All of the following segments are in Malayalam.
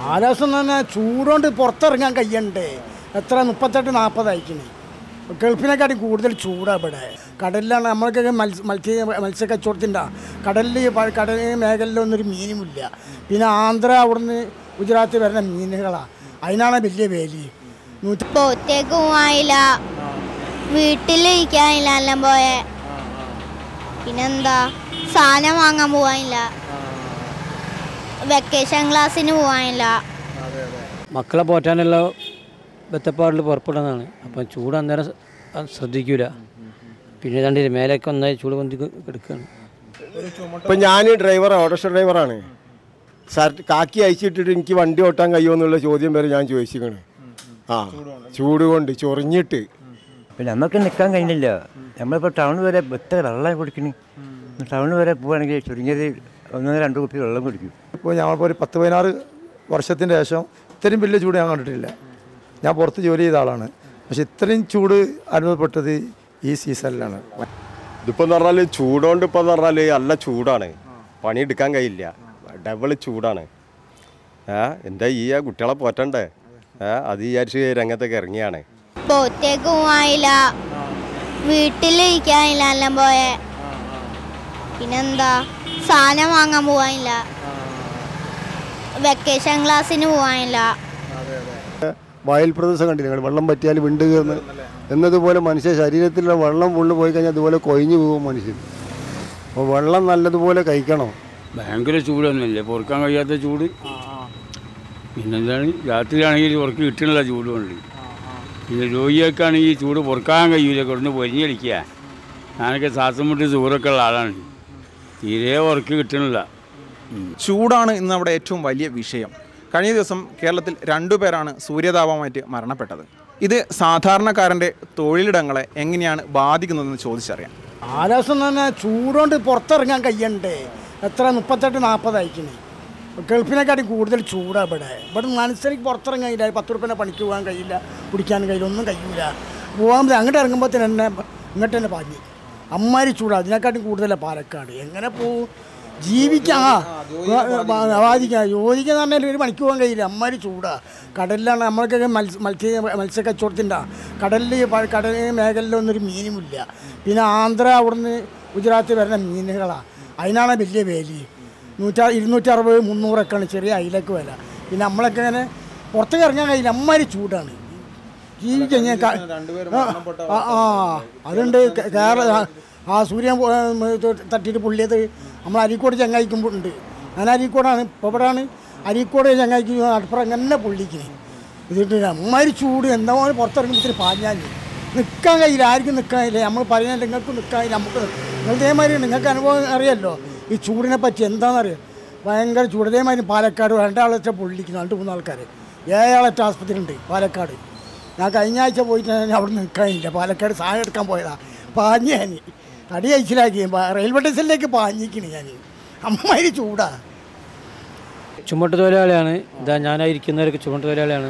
ആലോചന എന്ന് പറഞ്ഞാൽ ചൂടുകൊണ്ട് പുറത്തിറങ്ങാൻ കഴിയണ്ടേ എത്ര മുപ്പത്തെട്ട് നാൽപ്പതായിക്കണേ ഗൾഫിനെക്കാട്ടി കൂടുതൽ ചൂടാണ് ഇവിടെ കടലിലാണ് നമ്മൾക്കൊക്കെ മത്സ്യ മത്സ്യ മത്സ്യ കച്ചവടത്തിൻ്റെ കടലിൽ പ- കടൽ മേഖലയിലൊന്നും ഒരു മീനുമില്ല പിന്നെ ആന്ധ്ര അവിടുന്ന് ഗുജറാത്ത് വരുന്ന മീനുകളാണ് അതിനാണ് വലിയ വേലി നൂറ്റി പുറത്തേക്ക് പോവാനില്ല വീട്ടിലിരിക്കാനില്ല എല്ലാം പോയെ പിന്നെന്താ സാധനം വാങ്ങാൻ പോവാനില്ല വെക്കേഷൻ ക്ലാസ്സിന് പോവാനില്ല മക്കളെ പോറ്റാനുള്ള ബത്തപ്പാടിൽ പുറപ്പെടുന്നതാണ് അപ്പം ചൂട് അന്നേരം സ- അത് ശ്രദ്ധിക്കൂല പിന്നെ കണ്ടില്ല മേലേക്ക് ഒന്നായി ചൂട് പൊന്തി എടുക്കുകയാണ് ഇപ്പം ഞാൻ ഡ്രൈവർ ഓട്ടോറിക്ഷ ഡ്രൈവറാണ് ഷർട്ട് കാക്കി അയച്ചിട്ടിട്ട് എനിക്ക് വണ്ടി ഓട്ടാൻ കഴിയുമോ എന്നുള്ള ചോദ്യം വരെ ഞാൻ ചോദിച്ചിരിക്കണ് ആ ചൂട് കൊണ്ട് ചൊറിഞ്ഞിട്ട് പിന്നെ നമുക്ക് നിൽക്കാൻ കഴിയുന്നില്ല നമ്മളിപ്പോൾ ടൗൺ വരെ എത്ര വെള്ളം കുടിക്കണി ടൗൺ വരെ പോവുകയാണെങ്കിൽ ചുരുങ്ങിയത് ഒന്നോ രണ്ടോ കുപ്പി വെള്ളം കുടിക്കും ഇപ്പോൾ ഞങ്ങളിപ്പോൾ ഒരു പത്ത് പതിനാറ് വർഷത്തിൻ്റെ ശേഷം ഇത്രയും വലിയ ചൂട് ഞാൻ കണ്ടിട്ടില്ല ഞാൻ പുറത്ത് ജോലി ചെയ്ത ആളാണ് പക്ഷെ ഇത്രയും ചൂട് അനുഭവപ്പെട്ടത് ഈ സീസണിലാണ് ഇതിപ്പോൾ എന്ന് പറഞ്ഞാൽ ചൂടുകൊണ്ട് ഇപ്പോൾ എന്ന് പറഞ്ഞാൽ നല്ല ചൂടാണ് പണിയെടുക്കാൻ കഴിയില്ല ഡബിൾ ചൂടാണ് ഏ എന്താ ഈ ആ കുട്ടികളെ പോറ്റണ്ടേ ഏ അത് വിചാരിച്ച് രംഗത്തൊക്കെ ഇറങ്ങിയാണ് പുറത്തേക്ക് പോവാനില്ല വീട്ടിലിരിക്കാനില്ല എല്ലാം പോയെ പിന്നെന്താ സാധനം വാങ്ങാൻ പോവാനില്ല വെക്കേഷൻ ക്ലാസ്സിന് പോവാനില്ല വയൽ പ്രദേശം കണ്ടില്ല നിങ്ങൾ വെള്ളം പറ്റിയാൽ വിണ്ട് കയറുന്ന എന്നതുപോലെ മനുഷ്യ ശരീരത്തിലുള്ള വെള്ളം ഫുള്ള് പോയി കഴിഞ്ഞാൽ അതുപോലെ കൊഴിഞ്ഞു പോകും മനുഷ്യൻ അപ്പോൾ വെള്ളം നല്ലതുപോലെ കഴിക്കണം ഭയങ്കര ചൂടൊന്നുമില്ല പൊറുക്കാൻ കഴിയാത്ത ചൂട് പിന്നെന്താണ് രാത്രിയാണെങ്കിൽ ഉറക്കി കിട്ടണില്ല ചൂട് കൊണ്ട് പിന്നെ രോഗിയൊക്കെയാണെങ്കിൽ ഈ ചൂട് പൊറുക്കാൻ കഴിയില്ല കൊടുന്ന് പൊരിഞ്ഞ് കളിക്കുക ഞാനൊക്കെ ശ്വാസം മുട്ടി ചൂടൊക്കെ ഉള്ള ആളാണ് തീരെ ഉറക്കി കിട്ടണില്ല ചൂടാണ് ഇന്ന് നമ്മുടെ ഏറ്റവും വലിയ വിഷയം കഴിഞ്ഞ ദിവസം കേരളത്തിൽ രണ്ടുപേരാണ് സൂര്യതാപമായിട്ട് മരണപ്പെട്ടത് ഇത് സാധാരണക്കാരൻ്റെ തൊഴിലിടങ്ങളെ എങ്ങനെയാണ് ബാധിക്കുന്നതെന്ന് ചോദിച്ചറിയാം ആലോചന എന്ന് പറഞ്ഞാൽ ചൂടുകൊണ്ട് പുറത്തിറങ്ങാൻ കഴിയണ്ടേ എത്ര മുപ്പത്തെട്ട് നാൽപ്പതായിക്കണേ ഗൾഫിനെക്കാട്ടി കൂടുതൽ ചൂടാണ് ഇവിടെ ഇവിടെ മനുഷ്യർക്ക് പുറത്തിറങ്ങാൻ കഴിയില്ല പത്ത് റുപ്യനെ പണിക്ക് പോകാൻ കഴിയില്ല കുടിക്കാൻ കഴിയില്ല ഒന്നും കഴിയില്ല പോകാൻ അങ്ങോട്ട് ഇറങ്ങുമ്പോൾ തന്നെ എന്നെ ഇങ്ങോട്ട് തന്നെ പാഞ്ഞ് അമ്മാരി ചൂടാണ് അതിനെക്കാട്ടി കൂടുതലാണ് പാലക്കാട് എങ്ങനെ പോവും ജീവിക്കാം ആ ബാധിക്കാം യോജിക്കാന്ന് പറഞ്ഞാൽ ഒരു പണിക്ക് പോകാൻ കഴിയില്ല അമ്മാരി ചൂടാണ് കടലിലാണ് നമ്മൾക്കൊക്കെ മത്സ്യ മത്സ്യ മത്സ്യ കച്ചവടത്തിൻ്റെ കടലിൽ പ- കടൽ മേഖലയിലൊന്നും ഒരു മീനുമില്ല പിന്നെ ആന്ധ്ര അവിടുന്ന് ഗുജറാത്ത് വരുന്ന മീനുകളാണ് അതിനാണ് വലിയ വേലി നൂറ്റാ ഇരുന്നൂറ്ററുപത് മുന്നൂറൊക്കെയാണ് ചെറിയ അയിലക്ക് വില പിന്നെ നമ്മളൊക്കെ ഇങ്ങനെ പുറത്തേക്ക് ഇറങ്ങാൻ കഴിയില്ല അമ്മാരി ചൂടാണ് ജീവിക്കാൻ ഞാൻ ക- ആ ആ അതുണ്ട് കേ- കേരള ആ- ആ സൂര്യൻ പോ- ഉം, ഇത് തട്ടിയിട്ട് പുള്ളിയത് നമ്മൾ അരീക്കോട് ചങ്ങായിക്കുമ്പോൾ ഉണ്ട് ഞാൻ അരീക്കോടാണ് ഇപ്പോൾ ഇവിടെയാണ് അരീക്കോട് ചങ്ങായിക്ക് അപ്പുറം അങ്ങനെ പുള്ളിക്കണേ ഇതിട്ട് അമ്മാതിരി ചൂട് എന്താ പോലെ പുറത്തിറങ്ങുമ്പോൾ പാഞ്ഞാൽ നിൽക്കാൻ കഴിയില്ല ആർക്കും നിൽക്കാൻ കഴിയില്ല നമ്മൾ പറയുന്നത് നിങ്ങൾക്ക് നിൽക്കാൻ കഴിയില്ല നമുക്ക് നിങ്ങൾ ഇതേമാതിരി നിങ്ങൾക്ക് അനുഭവം അറിയാമല്ലോ ഈ ചൂടിനെ പറ്റി എന്താണെന്നറിയാം ഭയങ്കര ചൂട് ഇതേമാതിരി പാലക്കാട് രണ്ടാളൊറ്റ പൊള്ളിക്കുന്നു രണ്ട് മൂന്ന് ആൾക്കാർ ഏഴാളൊറ്റ ആസ്പത്രി ഉണ്ട് പാലക്കാട് ഞാൻ കഴിഞ്ഞ ആഴ്ച പോയിട്ട് ഞാൻ അവിടെ നിൽക്കാനില്ല പാലക്കാട് സാധനം എടുക്കാൻ പോയതാ പാഞ്ഞ് ഞാൻ തടി കഴിച്ചിലാക്കി റെയിൽവേ സ്റ്റേഷനിലേക്ക് പാഞ്ഞിക്കണ് ഞാൻ അമ്മാതിരി ചൂടാ ചുമട്ട് തൊഴിലാളിയാണ് ഇതാ ഞാനായിരിക്കുന്നവരൊക്കെ ചുമട്ട് തൊഴിലാളിയാണ്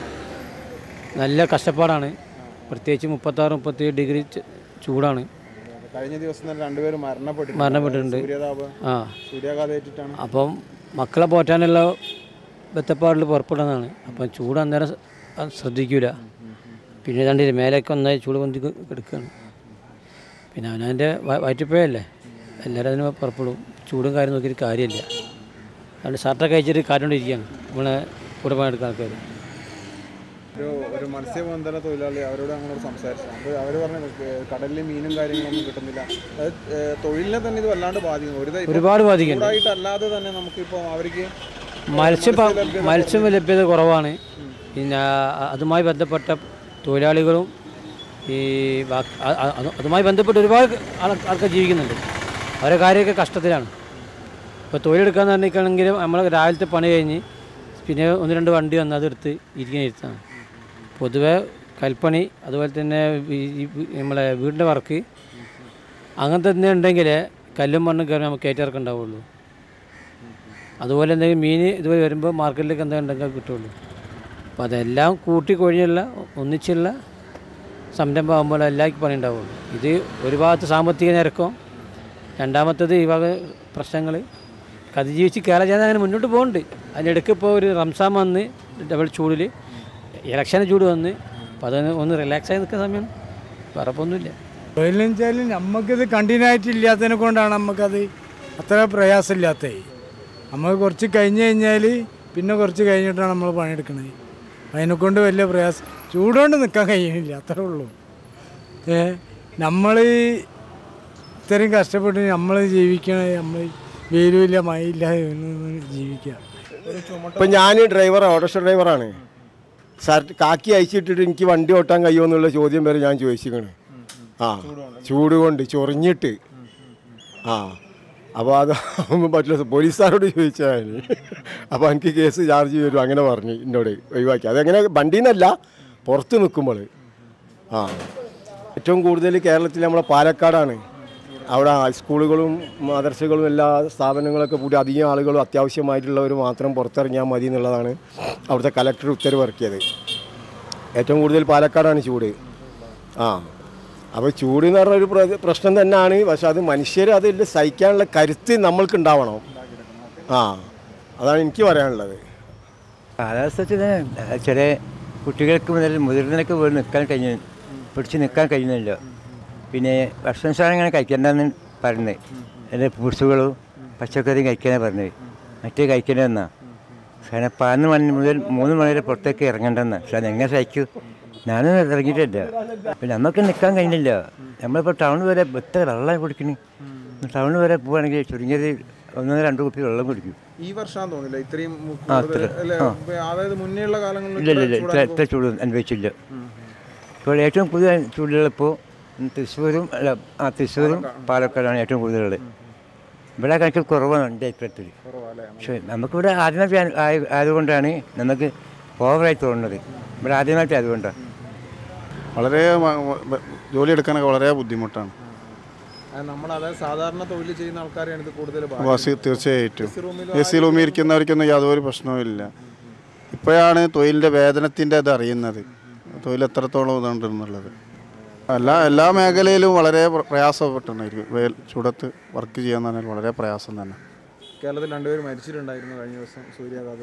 നല്ല കഷ്ടപ്പാടാണ് പ്രത്യേകിച്ച് മുപ്പത്താറ് മുപ്പത്തേഴ് ഡിഗ്രി ച- ചൂടാണ് കഴിഞ്ഞ ദിവസം തന്നെ രണ്ടുപേരും മരണപ്പെട്ടു മരണപ്പെട്ടിട്ടുണ്ട് സൂര്യതാപം ആ സൂര്യാഘാതേറ്റിട്ടാണ് അപ്പം മക്കളെ പോറ്റാനുള്ള ബത്തപ്പാടിൽ പുറപ്പെടുന്നതാണ് അപ്പം ചൂട് അന്നേരം സ- അത് ശ്രദ്ധിക്കൂല പിന്നെ കണ്ടില്ല മേലേക്ക് ഒന്നായി ചൂട് പൊന്തി എടുക്കുകയാണ് പിന്നെ അവനവൻ്റെ വയറ്റിപ്പോയല്ലേ എല്ലാവരും അതിന് പുറപ്പെടും ചൂടും കാര്യം നോക്കിയിട്ട് കാര്യമില്ല അതുകൊണ്ട് ഷർട്ടൊക്കെ അയച്ചിട്ട് കാറ്റുകൊണ്ടിരിക്കുകയാണ് നമ്മളെ കൂടെ പണിയെടുക്കുന്ന ആൾക്കാർ ഒരു ഒരു മത്സ്യബന്ധന തൊഴിലാളി അവരോട് അങ്ങനെ സംസാരിച്ചു അപ്പോൾ അവർ പറഞ്ഞു ഏഹ് കടലിൽ മീനും കാര്യങ്ങളൊന്നും കിട്ടുന്നില്ല അത് ഏഹ് തൊഴിലിനെ തന്നെ ഇത് വല്ലാണ്ട് ബാധിക്കുന്നു ഒരു ഇപ്പം ഒരുപാട് ബാധിക്കുന്നുണ്ട് ചൂടായിട്ടല്ലാതെ തന്നെ നമുക്കിപ്പോൾ അവർക്ക് മത്സ്യ മത്സ്യം ലഭ്യത കുറവാണ് പിന്നെ അ- അതുമായി ബന്ധപ്പെട്ട തൊഴിലാളികളും ഈ ബാക്കി- അ- അ- അത് അതുമായി ബന്ധപ്പെട്ട് ഒരുപാട് ആൾ- ആൾക്കാർ ജീവിക്കുന്നുണ്ട് അവരെ കാര്യമൊക്കെ കഷ്ടത്തിലാണ് ഇപ്പോൾ തൊഴിലെടുക്കാന്ന് പറഞ്ഞിരിക്കണമെങ്കിൽ നമ്മൾ രാവിലത്തെ പണി കഴിഞ്ഞ് പിന്നെ ഒന്ന് രണ്ട് വണ്ടി വന്ന് അതെടുത്ത് ഇരിക്കാൻ ഇരുത്താണ് പൊതുവെ കൽപ്പണി അതുപോലെ തന്നെ ഈ- ഈ നമ്മളെ വീടിൻ്റെ വർക്ക് അങ്ങനത്തെ തന്നെ ഉണ്ടെങ്കിൽ കല്ലും മണ്ണും കയറി നമുക്ക് കയറ്റിറക്കം ഉണ്ടാവുള്ളൂ അതുപോലെ എന്തെങ്കിലും മീൻ ഇതുപോലെ വരുമ്പോൾ മാർക്കറ്റിലേക്ക് എന്തെങ്കിലും ഉണ്ടെങ്കിൽ കിട്ടുള്ളൂ അപ്പോൾ അതെല്ലാം കൂട്ടി കൊഴിഞ്ഞുള്ള ഒന്നിച്ചുള്ള സംരംഭം ആകുമ്പോൾ എല്ലാവർക്കും പണി ഉണ്ടാവുള്ളൂ ഇത് ഒരു ഭാഗത്ത് സാമ്പത്തിക നിരക്കം രണ്ടാമത്തത് ഈ വക പ്രശ്നങ്ങൾ അതിജീവിച്ച് കേരള ജനത അങ്ങനെ മുന്നോട്ട് പോകുന്നുണ്ട് അതിനിടയ്ക്ക് ഇപ്പോൾ ഒരു റംസാൻ വന്ന് ഡബിൾ ചൂടിൽ ഇലക്ഷന് ചൂട് വന്ന് അപ്പോൾ അത് ഒന്ന് റിലാക്സ് ആയി നിൽക്കുന്ന സമയമാണ് പറപ്പൊന്നുമില്ല തൊഴിലെന്ന് വെച്ചാൽ നമുക്കിത് കണ്ടിന്യൂ ആയിട്ട് ഇല്ലാത്തതിനെ കൊണ്ടാണ് നമുക്കത് അത്ര പ്രയാസമില്ലാത്തത് നമ്മൾ കുറച്ച് കഴിഞ്ഞ് കഴിഞ്ഞാൽ പിന്നെ കുറച്ച് കഴിഞ്ഞിട്ടാണ് നമ്മൾ പണിയെടുക്കുന്നത് അതിനെക്കൊണ്ട് വലിയ പ്രയാസം ചൂടുകൊണ്ട് നിൽക്കാൻ കഴിയുന്നില്ല അത്രേ ഉള്ളൂ ഏ നമ്മൾ ഇത്രയും കഷ്ടപ്പെട്ട് നമ്മൾ ജീവിക്കണ നമ്മൾ വെയിലുമില്ല മഴയില്ല ജീവിക്കുക ഇപ്പം ഞാൻ ഡ്രൈവർ ഓട്ടോറിക്ഷ ഡ്രൈവറാണ് ഷർട്ട് കാക്കി അയച്ചിട്ടിട്ട് എനിക്ക് വണ്ടി ഓട്ടാൻ കഴിയുമോ എന്നുള്ള ചോദ്യം വരെ ഞാൻ ചോദിച്ചിരിക്കണ് ആ ചൂട് കൊണ്ട് ചൊറിഞ്ഞിട്ട് ആ അപ്പോൾ അത് പറ്റില്ല പോലീസുകാരോട് ചോദിച്ചാൽ അപ്പോൾ എനിക്ക് കേസ് ചാർജ് വരും അങ്ങനെ പറഞ്ഞു എന്നോട് ഒഴിവാക്കി അതെങ്ങനെ വണ്ടിയിൽ നിന്നല്ല പുറത്ത് നിൽക്കുമ്പോൾ ആ ഏറ്റവും കൂടുതൽ കേരളത്തിൽ നമ്മളെ പാലക്കാടാണ് അവിടെ സ്കൂളുകളും മദർസകളും എല്ലാ സ്ഥാപനങ്ങളൊക്കെ കൂടി അധികം ആളുകളും അത്യാവശ്യമായിട്ടുള്ളവർ മാത്രം പുറത്തിറങ്ങിയാൽ മതി എന്നുള്ളതാണ് അവിടുത്തെ കലക്ടർ ഉത്തരവ് ഇറക്കിയത് ഏറ്റവും കൂടുതൽ പാലക്കാടാണ് ചൂട് ആ അപ്പോൾ ചൂട് എന്ന് പറഞ്ഞ ഒരു പ്ര- പ്രശ്നം തന്നെയാണ് പക്ഷെ അത് മനുഷ്യർ അതിൽ സഹിക്കാനുള്ള കരുത്ത് നമ്മൾക്ക് ഉണ്ടാവണം ആ അതാണ് എനിക്ക് പറയാനുള്ളത് കാലാവസ്ഥ വെച്ചാൽ ചില കുട്ടികൾക്ക് മുതൽ മുതിർന്നവർക്ക് പോലും നിൽക്കാൻ കഴിഞ്ഞു പിടിച്ച് നിൽക്കാൻ കഴിയുന്നില്ല പിന്നെ ഭക്ഷണ സാധനങ്ങൾ കഴിക്കേണ്ടെന്ന് പറഞ്ഞത് എൻ്റെ ഫ്രൂട്ട്സുകളും പച്ചക്കറിയും കഴിക്കാനാണ് പറഞ്ഞത് മറ്റേ കഴിക്കേണ്ടതെന്നാ കാരണം പതിനൊന്ന് മണി മുതൽ മൂന്ന് മണി വരെ പുറത്തേക്ക് ഇറങ്ങണ്ടെന്നാ പക്ഷെ അതെങ്ങനെ സഹിക്കും ഞാനും ഇറങ്ങിയിട്ടില്ല പിന്നെ നമുക്ക് നിൽക്കാൻ കഴിയുന്നില്ല നമ്മളിപ്പോൾ ടൗൺ വരെ എത്ര വെള്ളം കുടിക്കണേ ടൗൺ വരെ പോവുകയാണെങ്കിൽ ചുരുങ്ങിയത് ഒന്നോ രണ്ടോ കുപ്പി വെള്ളം കുടിക്കും ഈ വർഷമാണെന്ന് തോന്നില്ല ഇത്രയും ആ, കൂടുതൽ അത്ര. അല്ലേ? ആ. ഇപ്പൊ അതായത് മുന്നേയുള്ള കാലങ്ങളിൽ ഇല്ല ഇല്ല ഇല്ല ഇത്ര ഇത്ര ചൂട് അനുഭവിച്ചില്ല ഇപ്പോൾ ഏറ്റവും കൂടുതൽ ചൂടുകളിപ്പോൾ തൃശ്ശൂരും അല്ല ആ തൃശ്ശൂരും പാലക്കാടാണ് ഏറ്റവും കൂടുതലുള്ളത് ഇവിടെ കണക്കിൽ കുറവാണ് എൻ്റെ അഭിപ്രായത്തിൽ പക്ഷേ നമുക്കിവിടെ ആദ്യമായിട്ട് ആയ- ആയ- ആയതുകൊണ്ടാണ് നമുക്ക് ഓവറായി തോന്നുന്നത് ഇവിടെ ആദ്യമായിട്ട് ആയതുകൊണ്ടാണ് വളരെ മ- മ- ജോലിയെടുക്കാനൊക്കെ വളരെ ബുദ്ധിമുട്ടാണ് നമ്മൾ അതായത് സാധാരണ തൊഴിൽ ചെയ്യുന്ന ആൾക്കാരെയാണ് ഇത് കൂടുതൽ ബസ് തീർച്ചയായിട്ടും എ സി റൂമിൽ ഇരിക്കുന്നവർക്കൊന്നും യാതൊരു പ്രശ്നവും ഇല്ല ഇപ്പോഴാണ് തൊഴിലിൻ്റെ വേതനത്തിൻ്റെ അത് അറിയുന്നത് തൊഴിൽ എത്രത്തോളം ഇതുണ്ടെന്നുള്ളത് എല്ലാ എല്ലാ മേഖലയിലും വളരെ പ്ര- പ്രയാസപ്പെട്ടായിരിക്കും വേൽ ചൂടത്ത് വർക്ക് ചെയ്യാന്ന് പറഞ്ഞാൽ വളരെ പ്രയാസം തന്നെ കേരളത്തിൽ രണ്ടുപേരും മരിച്ചിട്ടുണ്ടായിരുന്നു കഴിഞ്ഞ ദിവസം സൂര്യാഘാതം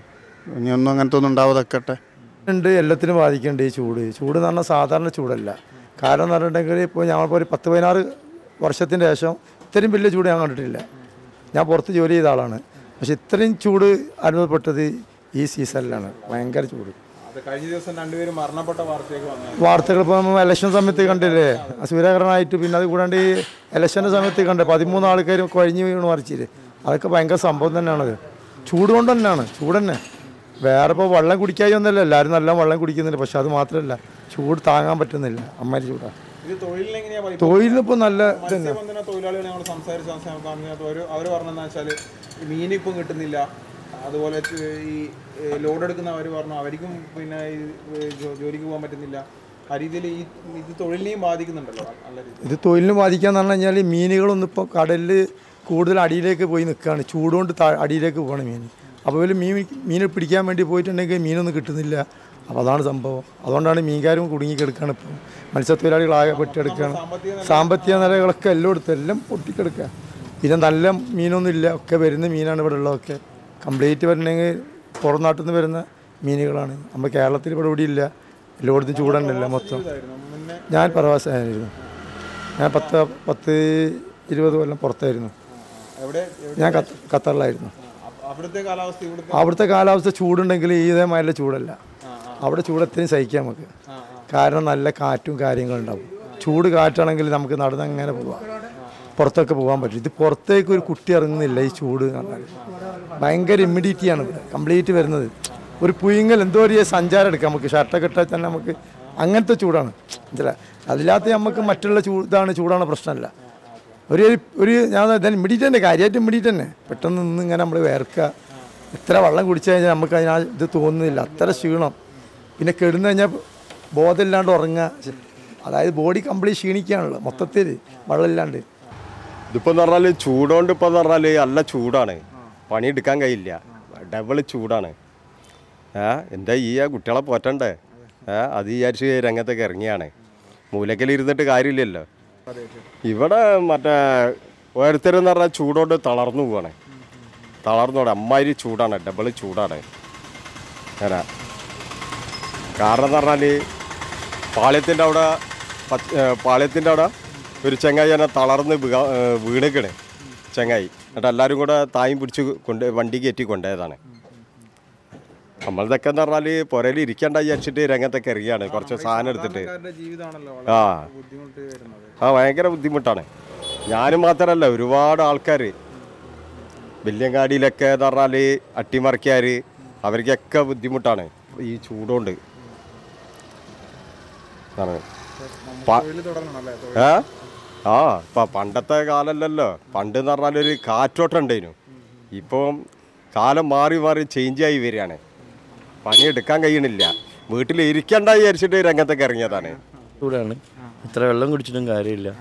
ഏ. ഇനിയൊന്നും അങ്ങനത്തെ ഒന്നും ഉണ്ടാവാതെക്കട്ടെ ഉണ്ട് എല്ലാത്തിനും ബാധിക്കുന്നുണ്ട് ഈ ചൂട് ചൂട് എന്ന് പറഞ്ഞാൽ സാധാരണ ചൂടല്ല കാരണം എന്ന് പറഞ്ഞിട്ടുണ്ടെങ്കിൽ ഇപ്പോൾ ഞങ്ങളിപ്പോൾ ഒരു പത്ത് പതിനാറ് വർഷത്തിൻ്റെ ശേഷം ഇത്രയും വലിയ ചൂട് ഞാൻ കണ്ടിട്ടില്ല ഞാൻ പുറത്ത് ജോലി ചെയ്ത ആളാണ് പക്ഷെ ഇത്രയും ചൂട് അനുഭവപ്പെട്ടത് ഈ സീസണിലാണ് ഭയങ്കര ചൂട് അത് കഴിഞ്ഞ ദിവസം രണ്ടുപേരും മരണപ്പെട്ട വാർത്തയൊക്കെ വന്നു വാർത്തകൾ ഇപ്പോൾ നമ്മൾ ഇലക്ഷൻ സമയത്ത് കണ്ടില്ലേ സൂര്യഗ്രഹണമായിട്ട് പിന്നെ അത് കൂടാണ്ട് ഈ ഇലക്ഷൻ്റെ സമയത്ത് കണ്ടേ പതിമൂന്ന് ആൾക്കാർ കഴിഞ്ഞ് വീണ് മറിച്ചില്ലേ അതൊക്കെ ഭയങ്കര സംഭവം തന്നെയാണത് ചൂട് കൊണ്ട് തന്നെയാണ് ചൂട് തന്നെ വേറെ ഇപ്പോൾ വെള്ളം കുടിക്കായി ഒന്നല്ല എല്ലാവരും നല്ല വെള്ളം കുടിക്കുന്നുണ്ട് പക്ഷെ അത് മാത്രമല്ല ചൂട് താങ്ങാൻ പറ്റുന്നില്ല അമ്മാരി ചൂടാണ് ഇത് തൊഴിലിന് എങ്ങനെയാ പോയി? തൊഴിലിനിപ്പോൾ നല്ല ഇതന്നെ മത്സ്യബന്ധന തൊഴിലാളികൾ ഞങ്ങൾ സംസാരിച്ച സമയത്ത് പറഞ്ഞത് അവർ അവർ പറഞ്ഞതെന്ന് വെച്ചാൽ മീനിപ്പം കിട്ടുന്നില്ല അതുപോലെ ചു- ഈ ലോഡ് എടുക്കുന്ന അവർ പറഞ്ഞു അവർക്കും പിന്നെ ഈ ജോ- ജോലിക്ക് പോകാൻ പറ്റുന്നില്ല ആ രീതിയിൽ ഈ ഇത് തൊഴിലിനെയും ബാധിക്കുന്നുണ്ടല്ലോ നല്ല രീതിയിൽ ഇത് തൊഴിലിന് ബാധിക്കാന്ന് പറഞ്ഞു കഴിഞ്ഞാൽ മീനുകളൊന്നും ഇപ്പോൾ കടലിൽ കൂടുതൽ അടിയിലേക്ക് പോയി നിൽക്കുകയാണ് ചൂടുകൊണ്ട് താ അടിയിലേക്ക് പോകണം മീൻ അപ്പോൾ ഇവർ മീൻ മീനെ പിടിക്കാൻ വേണ്ടി പോയിട്ടുണ്ടെങ്കിൽ മീനൊന്നും കിട്ടുന്നില്ല അപ്പോൾ അതാണ് സംഭവം അതുകൊണ്ടാണ് മീൻകാരും കുടുങ്ങിക്കിടക്കുകയാണ് ഇപ്പോൾ മത്സ്യത്തൊഴിലാളികളാകെ പെട്ടെടുക്കുകയാണ് സാമ്പത്തിക നിലകളൊക്കെ എല്ലായിടത്തും എല്ലാം പൊട്ടിക്കെടുക്കുക പിന്നെ നല്ല മീനൊന്നും ഇല്ല ഒക്കെ വരുന്ന മീനാണ് ഇവിടെ ഉള്ളതൊക്കെ കംപ്ലീറ്റ് വരണമെങ്കിൽ പുറം നാട്ടിൽ നിന്ന് വരുന്ന മീനുകളാണ് നമ്മൾ കേരളത്തിൽ ഇവിടെ ഇവിടെ ഇല്ല എല്ലായിടത്തും ചൂടുണ്ടല്ല മൊത്തം ഞാൻ പ്രവാസമായിരുന്നു ഞാൻ പത്ത് പത്ത് ഇരുപത് കൊല്ലം പുറത്തായിരുന്നു എവിടെ ഞാൻ ഖത്ത- ഖത്തറിലായിരുന്നു അപ്പ- അവിടുത്തെ കാലാവസ്ഥ ഇവിടുത്തെ അവിടുത്തെ കാലാവസ്ഥ ചൂടുണ്ടെങ്കിൽ ഇതേമാതിരി ചൂടല്ല അവിടെ ചൂട് എത്രയും സഹിക്കാം നമുക്ക് കാരണം നല്ല കാറ്റും കാര്യങ്ങളും ഉണ്ടാവും ചൂട് കാറ്റാണെങ്കിൽ നമുക്ക് നടന്ന് അങ്ങനെ പോവാം പുറത്തൊക്കെ പോകാൻ പറ്റും ഇത് പുറത്തേക്ക് ഒരു കുട്ടി ഇറങ്ങുന്നില്ല ഈ ചൂട് എന്ന് പറഞ്ഞാൽ ഭയങ്കര ഇമ്മിഡിറ്റിയാണ് ഇവിടെ കംപ്ലീറ്റ് വരുന്നത് ഒരു പുയിങ്ങൽ എന്തോ ഒരു സഞ്ചാരം എടുക്കാം നമുക്ക് ഷർട്ടൊക്കെ ഇട്ടാൽ തന്നെ നമുക്ക് അങ്ങനത്തെ ചൂടാണ് മനസ്സിലാ അതില്ലാത്ത നമുക്ക് മറ്റുള്ള ചൂ ഇതാണ് ചൂടാണ് പ്രശ്നമല്ല ഒരു ഒരു ഞാൻ ഇതാണ് ഇമ്മീഡിയറ്റ് തന്നെ കാര്യമായിട്ട് ഇമ്മീഡിയറ്റ് തന്നെ പെട്ടെന്ന് നിന്ന് ഇങ്ങനെ നമ്മൾ വേർക്കുക എത്ര വെള്ളം കുടിച്ചു കഴിഞ്ഞാൽ നമുക്ക് അതിനാ ഇത് തോന്നുന്നില്ല അത്ര ക്ഷീണം പിന്നെ കിടന്നു കഴിഞ്ഞാൽ ബോധമില്ലാണ്ട് ഉറങ്ങുക ശ്ശെ, അതായത് ബോഡി കംപ്ലീറ്റ് ക്ഷീണിക്കുകയാണല്ലോ മൊത്തത്തിൽ വെള്ളമില്ലാണ്ട് ഇതിപ്പോൾ എന്ന് പറഞ്ഞാൽ ചൂടുകൊണ്ട് ഇപ്പോൾ എന്ന് പറഞ്ഞാൽ നല്ല ചൂടാണ് പണിയെടുക്കാൻ കഴിയില്ല ഡബിൾ ചൂടാണ് ഏ എന്താ ഈ ആ കുട്ടികളെ പോറ്റണ്ടേ ഏ അത് വിചാരിച്ച് രംഗത്തൊക്കെ ഇറങ്ങിയാണ് മൂലക്കലിരുന്നിട്ട് കാര്യമില്ലല്ലോ ഇവിടെ മറ്റേ ഓരോരുത്തരെന്ന് പറഞ്ഞാൽ ചൂടോണ്ട് തളർന്നു പോവാണ് തളർന്നോടെ അമ്മാതിരി ചൂടാണ് ഡബിൾ ചൂടാണ് അങ്ങനെ കാരണം എന്ന് പറഞ്ഞാൽ പാളയത്തിൻ്റെ അവിടെ പച്ച- ഏ, പാളയത്തിൻ്റെ അവിടെ ഒരു ചെങ്ങായി തന്നെ തളർന്ന് വീഴ- ഏ, വീണേക്കണ് ചെങ്ങായി എന്നിട്ട് എല്ലാവരും കൂടെ തായും പിടിച്ച് കൊണ്ട് വണ്ടി കയറ്റി കൊണ്ടുപോയതാണ് നമ്മളതൊക്കെ എന്ന് പറഞ്ഞാൽ പുരയിൽ ഇരിക്കണ്ട വിചാരിച്ചിട്ട് രംഗത്തൊക്കെ ഇറങ്ങിയാണ് കുറച്ച് സാധനം എടുത്തിട്ട് ജീവിതമാണല്ലോ ആ ബുദ്ധിമുട്ട് വരുന്നത് ആ ഭയങ്കര ബുദ്ധിമുട്ടാണ് ഞാനും മാത്രമല്ല ഒരുപാട് ആൾക്കാർ വില്യങ്ങാടിയിലൊക്കെ എന്ന് പറഞ്ഞാൽ അട്ടിമറിക്കാർ അവർക്കൊക്കെ ബുദ്ധിമുട്ടാണ് ഈ ചൂടുകൊണ്ട് ആണ്. പ- തൊഴിൽ തുടങ്ങണല്ലേ ഏ ആ ഇപ്പം പണ്ടത്തെ കാലമല്ലല്ലോ പണ്ട് എന്ന് പറഞ്ഞാൽ ഒരു കാറ്റോട്ടം ഉണ്ടായിരുന്നു ഇപ്പം കാലം മാറി മാറി ചേഞ്ച് ആയി വരികയാണ് പണിയെടുക്കാൻ കഴിയണില്ല വീട്ടിൽ ഇരിക്കണ്ട വിചാരിച്ചിട്ട് രംഗത്തൊക്കെ ഇറങ്ങിയതാണ് ചൂടാണ് ഇത്ര വെള്ളം കുടിച്ചിട്ടും കാര്യമില്ല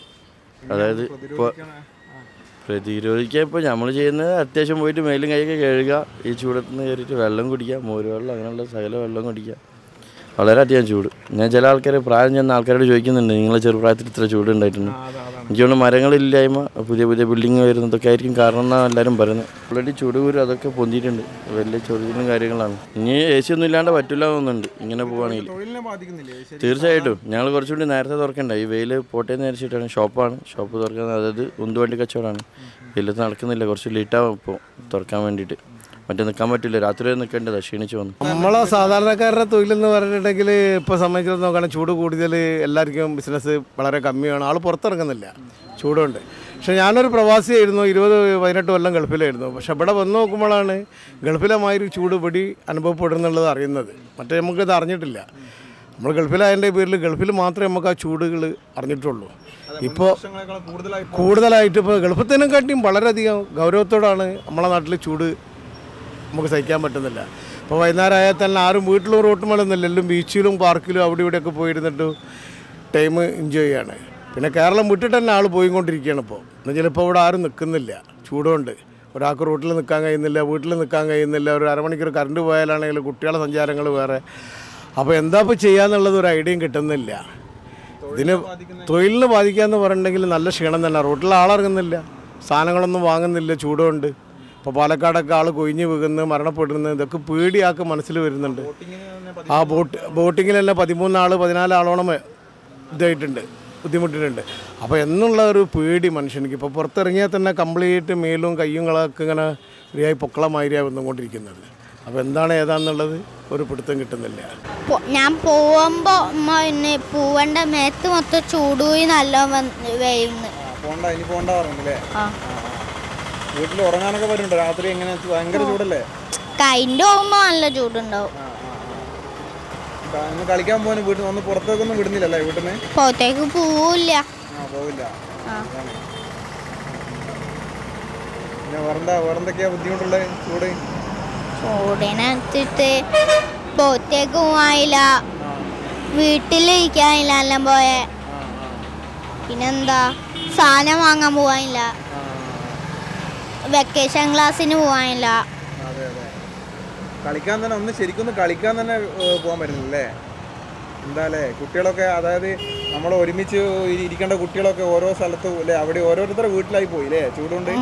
അതായത് ഇപ്പോൾ പ്രതിരോധിക്കാൻ ഇപ്പോൾ നമ്മൾ ചെയ്യുന്നത് അത്യാവശ്യം പോയിട്ട് മേലും കൈയൊക്കെ കഴുകുക ഈ ചൂടത്ത് നിന്ന് കയറിയിട്ട് വെള്ളം കുടിക്കുക മോര് വെള്ളം അങ്ങനെയുള്ള സകല വെള്ളം കുടിക്കുക വളരെ അധികം ചൂട് ഞാൻ ചില ആൾക്കാർ പ്രായം ചെന്ന ആൾക്കാരോട് ചോദിക്കുന്നുണ്ട് നിങ്ങളെ ചെറുപ്രായത്തിൽ ഇത്ര ചൂട് ഉണ്ടായിട്ടുണ്ട് എനിക്ക് തോന്നുന്നു മരങ്ങളില്ലായ്മ പുതിയ പുതിയ ബിൽഡിങ് വരുന്നതൊക്കെ ആയിരിക്കും കാരണം എന്നാണ് എല്ലാവരും പറയുന്നത് ഓൾറെഡി ചൂട് കൂര് അതൊക്കെ പൊന്തിയിട്ടുണ്ട് വലിയ ചൊറിച്ചിലും കാര്യങ്ങളാണ് ഇനി എ സി ഒന്നും ഇല്ലാണ്ട് പറ്റില്ല തോന്നുന്നുണ്ട് ഇങ്ങനെ പോവുകയാണെങ്കിൽ തൊഴിലിനെ ബാധിക്കുന്നില്ലേ ശരി തീർച്ചയായിട്ടും ഞങ്ങൾ കുറച്ചുകൂടി നേരത്തെ തുറക്കണ്ട ഈ വെയിൽ പോട്ടെ എന്ന് വിചാരിച്ചിട്ടാണ് ഷോപ്പാണ് ഷോപ്പ് തുറക്കുന്നത് അതായത് ഉന്തുവണ്ടി കച്ചവടമാണ് വെയിലത്ത് നടക്കുന്നില്ല കുറച്ച് ലേറ്റാവും ഇപ്പോൾ തുറക്കാൻ വേണ്ടിയിട്ട് മറ്റേ നിൽക്കാൻ പറ്റില്ല രാത്രി വരെ നിൽക്കേണ്ടതാണ് ക്ഷീണിച്ച് വന്നു നമ്മളെ സാധാരണക്കാരുടെ തൊഴിലെന്ന് പറഞ്ഞിട്ടുണ്ടെങ്കിൽ ഇപ്പോൾ സംബന്ധിച്ച് നോക്കുകയാണെങ്കിൽ ചൂട് കൂടുതൽ എല്ലാവർക്കും ബിസിനസ് വളരെ കമ്മിയാണ് ആൾ പുറത്തിറങ്ങുന്നില്ല ചൂടുണ്ട് പക്ഷേ ഞാനൊരു പ്രവാസിയായിരുന്നു ഇരുപത് പതിനെട്ട് കൊല്ലം ഗൾഫിലായിരുന്നു പക്ഷെ ഇവിടെ വന്ന് നോക്കുമ്പോഴാണ് ഗൾഫിലെ മാതിരി ചൂട് ഇവിടെ അനുഭവപ്പെടുന്നുള്ളത് അറിയുന്നത് മറ്റേ നമുക്കിത് അറിഞ്ഞിട്ടില്ല നമ്മൾ ഗൾഫിലായതിൻ്റെ പേരിൽ ഗൾഫിൽ മാത്രമേ നമുക്ക് ആ ചൂടുകൾ അറിഞ്ഞിട്ടുള്ളൂ ഇപ്പോൾ വർഷങ്ങളെക്കാൾ കൂടുതലായി കൂടുതലായിട്ട് ഇപ്പോൾ ഗൾഫത്തിനെക്കാട്ടിയും വളരെയധികം ഗൗരവത്തോടാണ് നമ്മളെ നാട്ടിൽ ചൂട് നമുക്ക് സഹിക്കാൻ പറ്റുന്നില്ല ഇപ്പോൾ വൈകുന്നേരം ആയാൽ തന്നെ ആരും വീട്ടിലും റോട്ടുമലൊന്നുമില്ല എല്ലാം ബീച്ചിലും പാർക്കിലും അവിടെ ഇവിടെയൊക്കെ പോയിരുന്നിട്ട് ടൈം എൻജോയ് ചെയ്യാണ് പിന്നെ കേരളം വിട്ടിട്ട് തന്നെ ആൾ പോയിക്കൊണ്ടിരിക്കുകയാണ് ഇപ്പോൾ എന്നുവെച്ചാൽ ഇപ്പോൾ ഇവിടെ ആരും നിൽക്കുന്നില്ല ചൂടുകൊണ്ട് ഒരാൾക്ക് റോട്ടിൽ നിൽക്കാൻ കഴിയുന്നില്ല വീട്ടിൽ നിൽക്കാൻ കഴിയുന്നില്ല ഒരു അരമണിക്കൂർ കറണ്ട് പോയാലാണെങ്കിൽ കുട്ടികളുടെ സഞ്ചാരങ്ങൾ വേറെ അപ്പോൾ എന്താ ഇപ്പോൾ ചെയ്യാന്നുള്ളത് ഒരു ഐഡിയയും കിട്ടുന്നില്ല ഇതിന് തൊഴിലിന് ബാധിക്കാന്ന് പറഞ്ഞിട്ടുണ്ടെങ്കിൽ നല്ല ക്ഷീണം തന്നെ റോട്ടിൽ ആളിറങ്ങുന്നില്ല സാധനങ്ങളൊന്നും വാങ്ങുന്നില്ല ചൂടുകൊണ്ട് ഇപ്പോൾ പാലക്കാടൊക്കെ ആൾ കൊഴിഞ്ഞ് വീകുന്നു മരണപ്പെടുന്നു ഇതൊക്കെ പേടിയാക്ക് മനസ്സിൽ വരുന്നുണ്ട് ആ ബോട്ട് ബോട്ടിങ്ങിൽ തന്നെ പതിമൂന്നാൾ പതിനാല് ആളോളം ഇതായിട്ടുണ്ട് ബുദ്ധിമുട്ടിട്ടുണ്ട് അപ്പോൾ എന്നുള്ള ഒരു പേടി മനുഷ്യനിക്ക് ഇപ്പോൾ പുറത്തിറങ്ങിയാൽ തന്നെ കംപ്ലീറ്റ് മേലും കയ്യുങ്ങളൊക്കെ ഇങ്ങനെ ഫ്രീയായി പൊക്കളമാതിരിയാണ് വന്നുകൊണ്ടിരിക്കുന്നത് അപ്പോൾ എന്താണ് ഏതാണെന്നുള്ളത് ഒരു പിടുത്തം കിട്ടുന്നില്ല പോ- ഞാൻ പോകുമ്പോ ഉമ്മ പിന്നെ പൂവണ്ട മേത്ത് മൊത്തം ചൂടുപോയി നല്ല വേയുന്നു പോണ്ട ഇനി പോണ്ട പറഞ്ഞില്ലേ ആ വീട്ടിൽ ഉറങ്ങാനൊക്കെ വരുന്നുണ്ടോ രാത്രി എങ്ങനെ ഭയങ്കര ചൂടല്ലേ കൈൻ്റെ പോകുമ്പോ നല്ല ചൂടുണ്ടാവും ക- ഇന്ന് കളിക്കാൻ പോകാൻ വീട്ടിൽ ഒന്ന് പുറത്തേക്കൊന്നും വിടുന്നില്ലല്ലേ വീട്ടിൽ നിന്ന് പുറത്തേക്ക് പോവില്ല ആ പോവില്ല ആ. അതാണ്. പിന്നെ വേറെന്താ വേറെന്തൊക്കെയാ ബുദ്ധിമുട്ടുള്ളത് ചൂട് ചൂടിനകത്തിട്ട് പുറത്തേക്ക് പോവാനില്ല വീട്ടിലിരിക്കാനില്ല എല്ലാം പോയെ പിന്നെന്താ സാധനം വാങ്ങാൻ പോവാനില്ല വെക്കേഷൻ ക്ലാസ്സിന് പോവാനില്ല അതെ അതെ കളിക്കാൻ തന്നെ ഒന്ന് ശരിക്കും ഒന്ന് കളിക്കാൻ തന്നെ ഏഹ്, പോകാൻ പറ്റുന്നില്ലേ എന്താ അല്ലേ കുട്ടികളൊക്കെ അതായത് നമ്മൾ ഒരുമിച്ച് ഇരി- ഇരിക്കേണ്ട കുട്ടികളൊക്കെ ഓരോ സ്ഥലത്തും അല്ലേ അവിടെ ഓരോരുത്തരുടെ വീട്ടിലായി പോയി അല്ലേ ചൂടുകൊണ്ട്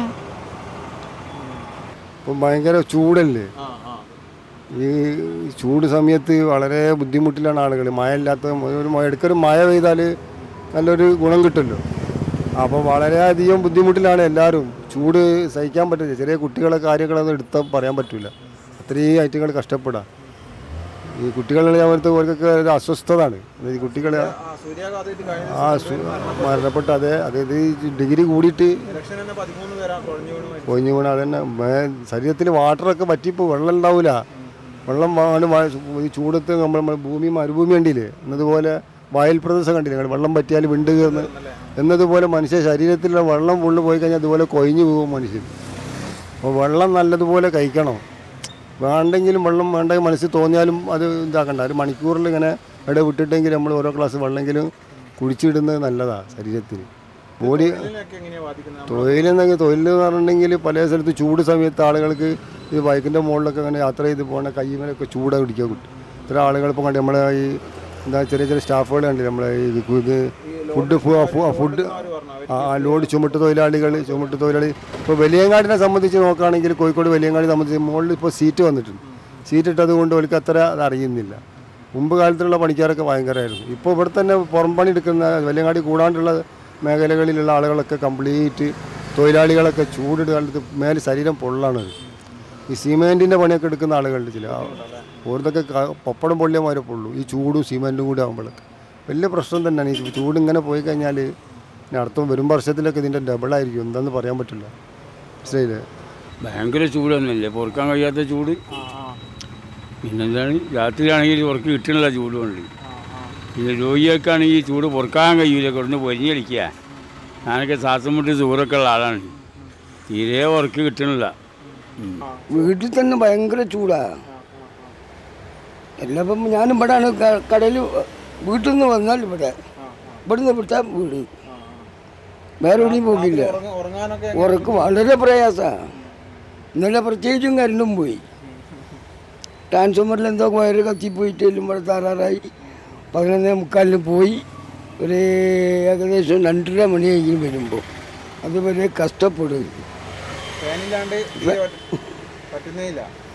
ഇപ്പം ഭയങ്കര ചൂടല്ലേ ഈ ചൂട് സമയത്ത് വളരെ ബുദ്ധിമുട്ടിലാണ് ആളുകൾ മഴ ഇല്ലാത്ത ഒരു മഴ ഇടയ്ക്കൊരു മഴ പെയ്താൽ നല്ലൊരു ഗുണം കിട്ടുമല്ലോ അപ്പോൾ വളരെയധികം ബുദ്ധിമുട്ടിലാണ് എല്ലാവരും ചൂട് സഹിക്കാൻ പറ്റില്ല ചെറിയ കുട്ടികളെ കാര്യങ്ങളൊന്നും എടുത്താൽ പറയാൻ പറ്റില്ല അത്രയും ഐറ്റങ്ങൾ കഷ്ടപ്പെടാം ഈ കുട്ടികളെ അവർക്ക് അവർക്കൊക്കെ ഒരു അസ്വസ്ഥതാണ് ഈ കുട്ടികൾ സൂര്യാഘാതമായിട്ട് കഴിഞ്ഞ ആ സു- മരണപ്പെട്ട അതെ അതായത് ഈ ഡിഗ്രി കൂടിയിട്ട് ഇലക്ഷൻ തന്നെ പതിമൂന്ന് പേരാ കുഴഞ്ഞു വീണ് മരിച്ചു. കൊഞ്ഞു വീണ് അതന്നെ മേ- ശരീരത്തിൽ വാട്ടറൊക്കെ പറ്റിപ്പോൾ വെള്ളം ഉണ്ടാവില്ല വെള്ളം ആണ് മഴ ഈ ചൂടത്ത് നമ്മൾ നമ്മൾ ഭൂമി മരുഭൂമി കണ്ടില്ലേ എന്നതുപോലെ വയൽ പ്രദേശം കണ്ടില്ലേ നിങ്ങൾ വെള്ളം പറ്റിയാൽ വിണ്ട് കയറുന്ന എന്നതുപോലെ മനുഷ്യ ശരീരത്തിലുള്ള വെള്ളം ഫുള്ള് പോയി കഴിഞ്ഞാൽ അതുപോലെ കൊഴിഞ്ഞു പോകും മനുഷ്യൻ അപ്പോൾ വെള്ളം നല്ലതുപോലെ കഴിക്കണം വേണ്ടെങ്കിലും വെള്ളം വേണ്ടെങ്കിൽ മനസ്സിൽ തോന്നിയാലും അത് ഇതാക്കണ്ട ഒരു മണിക്കൂറിൽ ഇങ്ങനെ ഇവിടെ വിട്ടിട്ടെങ്കിൽ നമ്മൾ ഓരോ ഗ്ലാസ് വെള്ളമെങ്കിലും കുടിച്ചിടുന്നത് നല്ലതാണ് ശരീരത്തിന് ബോഡി ഇതിനൊക്കെ എങ്ങനെയാ ബാധിക്കുന്നത് തൊഴിലെന്നെങ്കിൽ തൊഴിൽ എന്ന് പറഞ്ഞിട്ടുണ്ടെങ്കിൽ പല സ്ഥലത്ത് ചൂട് സമയത്ത് ആളുകൾക്ക് ഈ ബൈക്കിൻ്റെ മുകളിലൊക്കെ അങ്ങനെ യാത്ര ചെയ്ത് പോകണ കയ്യുമേലൊക്കെ ചൂട് പിടിക്കുക കിട്ടും ഇത്ര ആളുകൾ ഇപ്പം കണ്ടി നമ്മളെ ഈ എന്താ ചെറിയ ചെറിയ സ്റ്റാഫുകൾ കണ്ടില്ല നമ്മളെ ഈ ഇത് ഫുഡ് ഫുഡ് അവർ പറഞ്ഞു അവർ ആ ആ, ലോഡ് ചുമട്ട് തൊഴിലാളികൾ ചുമട്ട് തൊഴിലാളി ഇപ്പോൾ വലിയങ്ങാടിനെ സംബന്ധിച്ച് നോക്കുകയാണെങ്കിൽ കോഴിക്കോട് വലിയങ്ങാടി സംബന്ധിച്ച് മുകളിൽ ഇപ്പോൾ സീറ്റ് വന്നിട്ടുണ്ട് സീറ്റ് ഇട്ടത് കൊണ്ട് അവർക്ക് അത്ര അത് അറിയുന്നില്ല മുമ്പ് കാലത്തുള്ള പണിക്കാരൊക്കെ ഭയങ്കരമായിരുന്നു ഇപ്പോൾ ഇവിടെ തന്നെ പുറം പണി എടുക്കുന്ന വലിയങ്ങാടി കൂടാണ്ടുള്ള മേഖലകളിലുള്ള ആളുകളൊക്കെ കംപ്ലീറ്റ് തൊഴിലാളികളൊക്കെ ചൂടിട്ട് കാലത്ത് മേലെ ശരീരം പൊള്ളാണ് ഈ സിമെൻറ്റിൻ്റെ പണിയൊക്കെ എടുക്കുന്ന ആളുകളുണ്ട് ചില ഓരോന്നൊക്കെ ക- പപ്പടം പൊള്ളിയമാരെ പൊള്ളു ഈ ചൂടും സിമെൻറ്റും കൂടി ആകുമ്പോഴൊക്കെ വലിയ പ്രശ്നം തന്നെയാണ് ഈ ചൂട് ഇങ്ങനെ പോയി കഴിഞ്ഞാൽ ഇനി അടുത്ത വരും വർഷത്തിലൊക്കെ ഇതിൻ്റെ ഡബിളായിരിക്കും എന്താണെന്ന് പറയാൻ പറ്റില്ല മനസ്സിലായില്ലേ ഭയങ്കര ചൂടൊന്നുമില്ലേ പൊറുക്കാൻ കഴിയാത്ത ചൂട് പിന്നെന്താണ് രാത്രിയാണെങ്കിൽ ഉറക്ക് കിട്ടണില്ല ചൂടുകൊണ്ട് പിന്നെ രോഗികൾക്കാണെങ്കിൽ ചൂട് പൊറുക്കാൻ കഴിയൂല കൊടുന്ന് പൊരിഞ്ഞടിക്കുക ഞാനൊക്കെ ശ്വാസം മുട്ടി ചൂടൊക്കെ ഉള്ള ആളാണ് തീരെ ഉറക്ക് കിട്ടണില്ല വീട്ടിൽ തന്നെ ഭയങ്കര ചൂടാ എല്ലാം ഇപ്പം ഞാനും ഇവിടെയാണ് കടയിൽ വീട്ടിൽ നിന്ന് വന്നാൽ ഇവിടെ ഇവിടുന്ന് വിട്ടാൽ വീട് വേറെ എവിടെയും പോകില്ല ഉറക്ക് വളരെ പ്രയാസമാണ് ഇന്നലെ പ്രത്യേകിച്ചും കരണ്ടും പോയി ട്രാൻസ്ഫോമറിൽ എന്തോ വയറ് കത്തിപ്പോയിട്ട് ഇവിടെ താറാറായി പതിനൊന്നേ മുക്കാലിന് പോയി ഒരു ഏകദേശം രണ്ടര മണിയായി വരുമ്പോൾ അതുവരെ കഷ്ടപ്പെടും ഫാനില്ലാണ്ട് പറ്റുന്നേ ഇല്ല